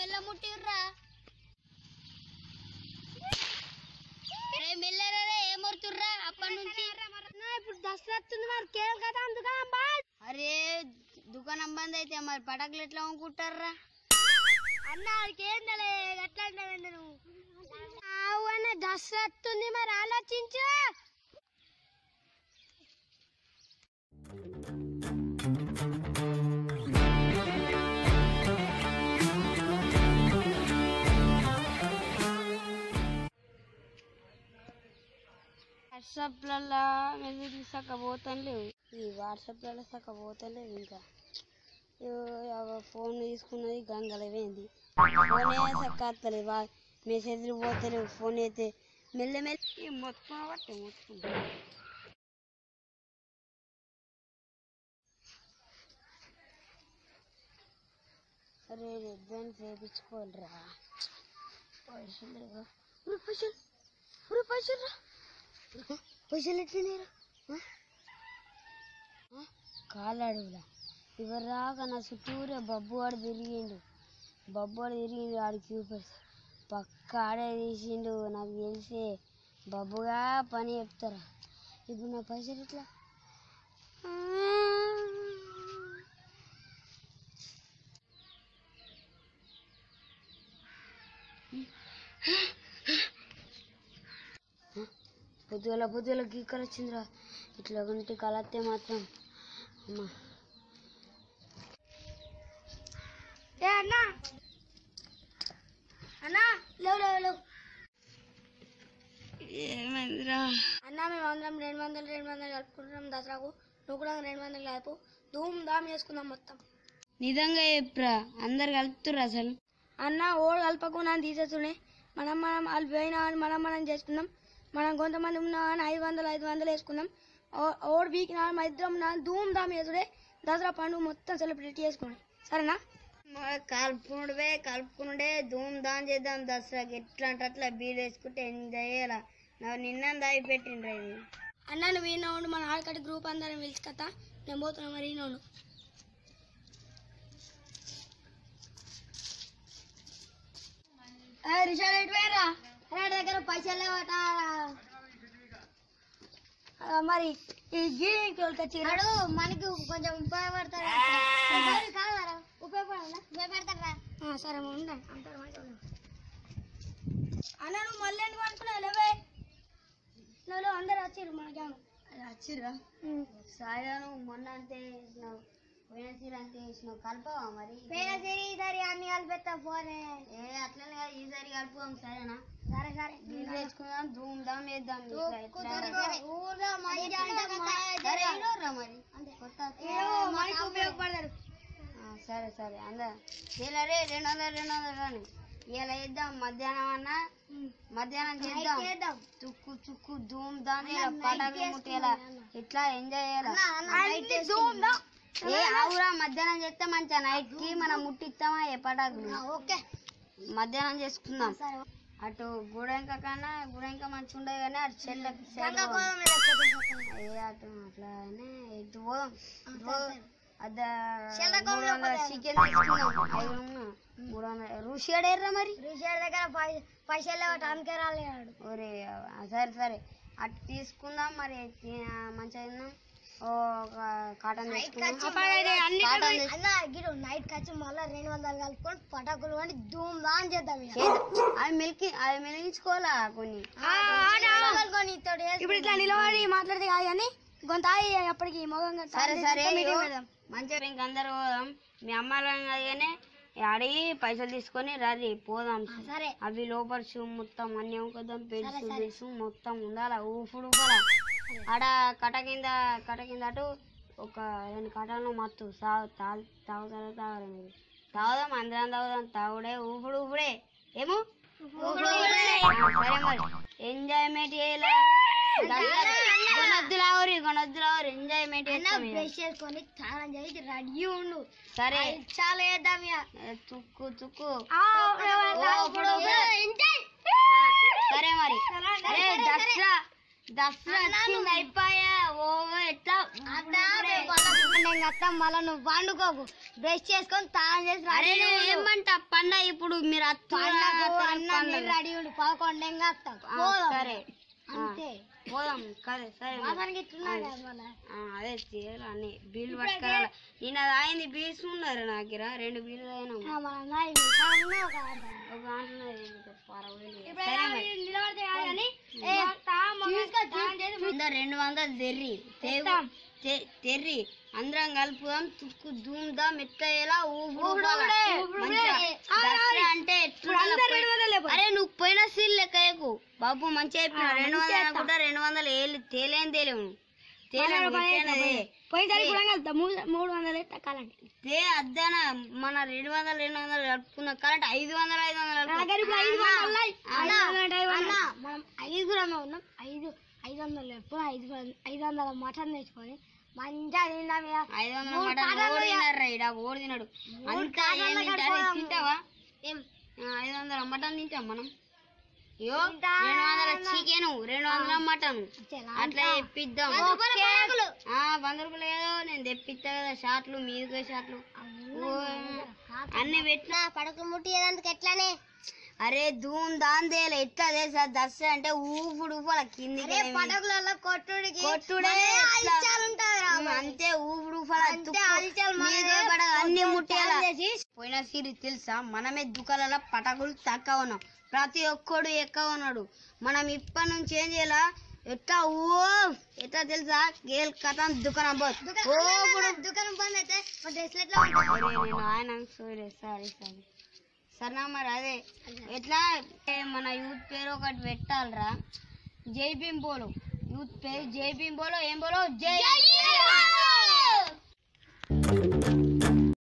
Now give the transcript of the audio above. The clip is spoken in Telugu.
మెల్ల ముట్టిర్రా రే మెల్లరా రే ఏం మొరుతుర్రా అప్పటి నుంచి ఇప్పుడు దసరా వస్తుంది మరి కేల్ కదా అందుకని అరే దుకాణం బంద్ అయితే మరి పటాకులు ఎట్లా అమ్ముకుంటారా అన్న అదికేం ఎట్లా అంటావండి నువ్వు అవునా దసరా వస్తుంది మరి ఆలోచించు వాట్సాప్లలో మెసేజ్ సక్క పోతాను లేవు ఈ వాట్సాప్లలో సక్క పోతలేవు ఇంకా ఇగో ఫోన్ తీసుకున్నది గంగలవేంది ఫోనే సక్క వస్తలేదు వా మెసేజ్లు పోతలేవు ఫోన్ అయితే మెల్ల మెల్ల మొత్తం బట్టే మొత్తం అరే రెడ్బెన్ చేయించుకోవాలిరా పైసలు లేవా ఉరు పైసలు ఉరు పైసలు రా పైసలు ఎట్లినాయిరా కాలాడులా ఇవరు రాక నా చుట్టూరే బబ్బు వాడు తిరిగిండు బబ్బు వాడు తిరిగిండు ఆడికి చూపేసి పక్క ఆడే తీసిండు నాకు తెలిసే బబ్బుగా పని చెప్తారా ఇప్పుడు నా పైసలు ఎట్లా పొద్దుగల పొద్దుగల గీకలు వచ్చిందిరా ఇట్లా ఉంటే కలత్తే మాత్రం అమ్మా ఏ అన్నా అన్నా లేవు లేవు లేవు ఏమైందిరా అన్న మేము అందరం రెండు వందలు రెండు వందలు కలుపుకుంటున్నాం దసరాకు నువ్వు కూడా రెండు వందలు కలుపు ధూమ్ ధామ్ చేసుకుందాం మొత్తం నిజంగా చెప్పురా అందరు కలుపుతుర్రు అసలు అన్న ఓడు కలపకుండా తీసేస్తుండే మనం మనం వాళ్ళు పోయినా అని మనం మనం చేసుకుందాం మనం కొంతమంది ఉన్నా అని ఐదు వందలు ఐదు వందలు వేసుకుందాం ఓ- ఓడి బీకినా మా ఇద్దరం ఉన్నా ధూమ్ ధామ్ చేసుడే దసరా పండుగ మొత్తం సెలబ్రేట్ చేసుకోండి సరేనా కలుపుకుండే కలుపుకుండే ధూమ్ ధామ్ చేద్దాం దసరాకి ఎట్లా అంటే అట్లా బీర్ వేసుకుంటే ఎంజాయ్ చేయాల నాకు నిన్న దాగి పెట్టిండ్రు ఇది అన్న నువ్వు ఈయన ఉండు మన ఆడకటి గ్రూప్ అందరం పిలిచి కదా నేను పోతున్నా మరి ఈయన ఉండు రిషాడ్ ఎటు పోయారా రేడు దగ్గర పైసలు లేవట ఆ, మరి ఈ గీకి వచ్చి మనకి కొంచెం ఉపయోగపడతారు కాదారా ఉపయోగపడాలా ఉపయోగపడతారా సరే ఉండండి అంటారు మంచిగా ఉండండి. అన్న నువ్వు మళ్ళీ ఎందుకు అనుకున్నావు లేవే లేవు అందరు వచ్చిర్రు మన గ్యాంగ్ వచ్చిర్రా సాయాను మొన్న అంతే వేసినావు పోయిన సీరి అంతే వేసినావు కలపవా మరి పోయిన సీరి ఈసారి అన్ని కలిపెత్తా ఫోనే ఏ అట్లనే కాదు ఈసారి కలుపుదాం సరేనా సరే సరే నీళ్ళు వేసుకుందాం ధూమ్ ధామ్ వేద్దాం ఇట్లా ఎట్లా సరే అయినోర్రా మరి కొత్త మనకి ఉపయోగపడతారు ఆ, సరే సరే అందరు ఇలా రే రెండు వందలు రెండు వందలు కానీ ఇలా వేద్దాం మధ్యాహ్నం అన్న మధ్యాహ్నం చేద్దాం చుక్కు చుక్కు ధూమ్ ధామ్ ఇలా పటాకులు ముట్టేలా ఇట్లా ఎంజాయ్ చేయాలి ఏ ఆవురా మధ్యాహ్నం చేస్తే మంచిగా నైట్ కి మనం ముట్టిస్తామా ఏ పటాకులు ఓకే మధ్యాహ్నం చేసుకుందాం అటు గుడెంక కన్నా గుడెంక మంచిగా ఉండదు కానీ అటు చెల్లెకి ఏ అటు అట్లానే ఇటు పోదాం పోదాం. అద్ద మూడు వందల చికెన్ తీసుకుందాం ఐదు ఉన్నాయి. మూడు వందల రుషియాడు ఎర్రా మరి రుషియాడు దగ్గర పైసలు టైంకే రాలేడు ఒరే ఆ, సరే సరే అటు తీసుకుందాం మరి తి- ఆ, మంచిగా తిందాం ఓ ఒక కాటన్ తీసుకుందాం కాటన్ తీసుకుందాం. నైట్ వచ్చి మళ్ళీ రెండు వందలు కలుపుకొని పటాకులు అని ధూమ్ దాన్ చేద్దాం ఇక. చేద్దాం. అవి మిల్కి అవి మిలిగించుకోవాలా కొన్ని కలుపుకొని ఇత్తడి వేసి ఇప్పుడు ఇట్లా నిలబడి మాట్లాడితే కాదు కానీ కొంత అప్పటికి మొగంగా సరే సరే మంచిగా ఇంక అందరు పోదాం మీ అమ్మాయిలం కానీ అడిగి పైసలు తీసుకొని రది పోదాం సరే అవి లోపల షూ మొత్తం అన్ని కొద్దాం పెరుసు పెరుసు మొత్తం ఉండాల ఊపుడు కూడా ఆడ కట కింద కట కింద అటు ఒక రెండు కటలు మత్తు సాగు తాగు తాగుతారో తాగరు మీరు తాగుదాం అందరం తాగుదాం తాగుడే ఊపుడు ఊపుడే ఏమో ఆ, సరే మరి ఎంజాయ్మెంట్ చేయాలి కొనొద్దు లావరి కొనొద్దు లావరి ఎంజాయ్మెంట్ చేస్తాం ఇక. బ్రష్ చేసుకొని స్నానం చేసి రెడీ ఉండు సరే చాలా వేద్దాం ఇక ఏ, తుక్కు తుక్కు ఆ, ఊపుడు, ఊపుడు. ఎంజాయ్. ఆ, సరే మరి అరే దసరా దసరా వచ్చింది అయిపోయా ఓ ఎట్లా అన్నా, ఊపుడే. రేపు అలా వస్తాం మళ్ళీ నువ్వు వండుకోకు బ్రష్ చేసుకొని తాను చేసి అరే రెడీ నేను ఏమంటా పండ ఇప్పుడు మీరు పండగ అన్నం అత్త రెడీ ఉండు పదకొండు ఇంకా వస్తాం ఆ, పోదాం. సరే. ఆ. అంతే పోదాం కదే సరే మరి. వాసనకి ఇట్లున్నాడు కదా మళ్ళా. ఆ, అదే తీయాలి అన్ని బిల్లు పట్టుకురాలి నేను అది అయింది బీల్స్ ఉన్నారు నా దగ్గర రెండు బిల్లు అయినా ఆ, మన నాయన కావాలన్నా ఒక ఆట. ఒక దాంట్లో పర్వాలేదు ఇప్పుడు సరే ఎలా మరి నిలబడితే కాదు కానీ, ఏ, తీసుకో, తీ- కింద రెండు వందలు తెర్రి తెగు- తె- తెర్రి అందరం కలుపుదాం తుక్కు దూమ్దాం ఎట్లా ఊపుడు ఊపుడు ఊపాల. ఊపుడే, ఊపుడు మంచిగా ఊపుడే. దసరా అంటే ఎట్లుండాలి అందరు పోయి- రెండు వందలు లేకపోతే. అరే నువ్వు పోయిన సీల్ లెక్కకు బాబు మంచిగా చెప్పిన ఆ, రెండు మంచిగా వందలు అనుకుంటా రెండు వందలు ఏళ్ళు తేలేం తేలేవు నువ్వు. తేలేవు ఎట్లైనది? పోయినసారి కూడా కలుపుతా మూడు మూడు వందలు అయితే కాలండి తే అద్దన మన రెండు వందలు రెండు వందలు కలుపుకున్న కరెంట్ ఐదు వందలు ఐదు వందలు కలుపుకో. దగ్గర ఇప్పుడు ఐదు వందలు ఆ, అన్న, అన్న, మనం ఐదుగురమే ఉన్నాం ఐదు ఐదు వందలు ఎప్పుడు ఐదు వందలు- ఐదు వందల మటన్ తెచ్చుకొని మంచిగా తిందాం ఇక. ఐదు వందల మూడు మటన్ కాటాలు ఓడి ఇక. తిన్నాడు ఈడ ఓడి తిన్నాడు మూడు అంతా కాటాలు ఏం తింటారు? కడుపుదాము. తింటావా ఏం ఆ, ఐదు వందల మటన్ తింటాం మనం అయ్యో తింటా. రెండు వందల చికెన్ రెండు వందల మటన్ చెలా అట్లా తెప్పిద్దాం వంద రూపాయల పడకలు. ఆ వంద రూపాయలు ఏదో నేను తెప్పిస్తా కదా షాట్లు మీదుగా షాట్లు ఓ, అన్ని పెట్టినా పడకలు ముట్టి ఏదందుకు ఎట్లానే అరే ధూమ్ దాన్ దేలే ఎట్లా తెలుసా దసరా అంటే ఊపుడు ఊపాల కిందికి అరే పడకలలో కొట్టుడికి కొట్టుడే మరే ఎట్లా? హల్చల్ ఉంటదిరా ఉమ్, మరి. అంతే ఊపుడు ఊపాల అంతే తుక్కు, హల్చల్ మనదే. మీదే పడగ అన్ని పొద్దున్న ముట్టేయాల ఛాన్ చేసి పోయిన సీరి తెలుసా మనమే దుకాణాల పటాకులు తక్కువ ఉన్నాం ప్రతి ఒక్కడు ఎక్కువ ఉన్నాడు మనం ఇప్పటి నుంచి ఏం చేయాలా ఎట్లా ఓ ఎట్లా తెలుసా గేల్ కథ దుకాణం పోత్ దుకా- ఓ అన్న, ఇప్పుడు అన్న, దుకాణం బంద్ అయితే మా డ్రెస్లు ఎట్లా ఉంటాయి? అరే నేను ఆయన సరే సారీ సారీ సరేనా మరి అదే ఎట్లా ఏ మన యూత్ పేరు ఒకటి పెట్టాలరా జై భీమ్ బోలో యూత్ పేరు జై భీమ్ బోలో ఏం బోలో జై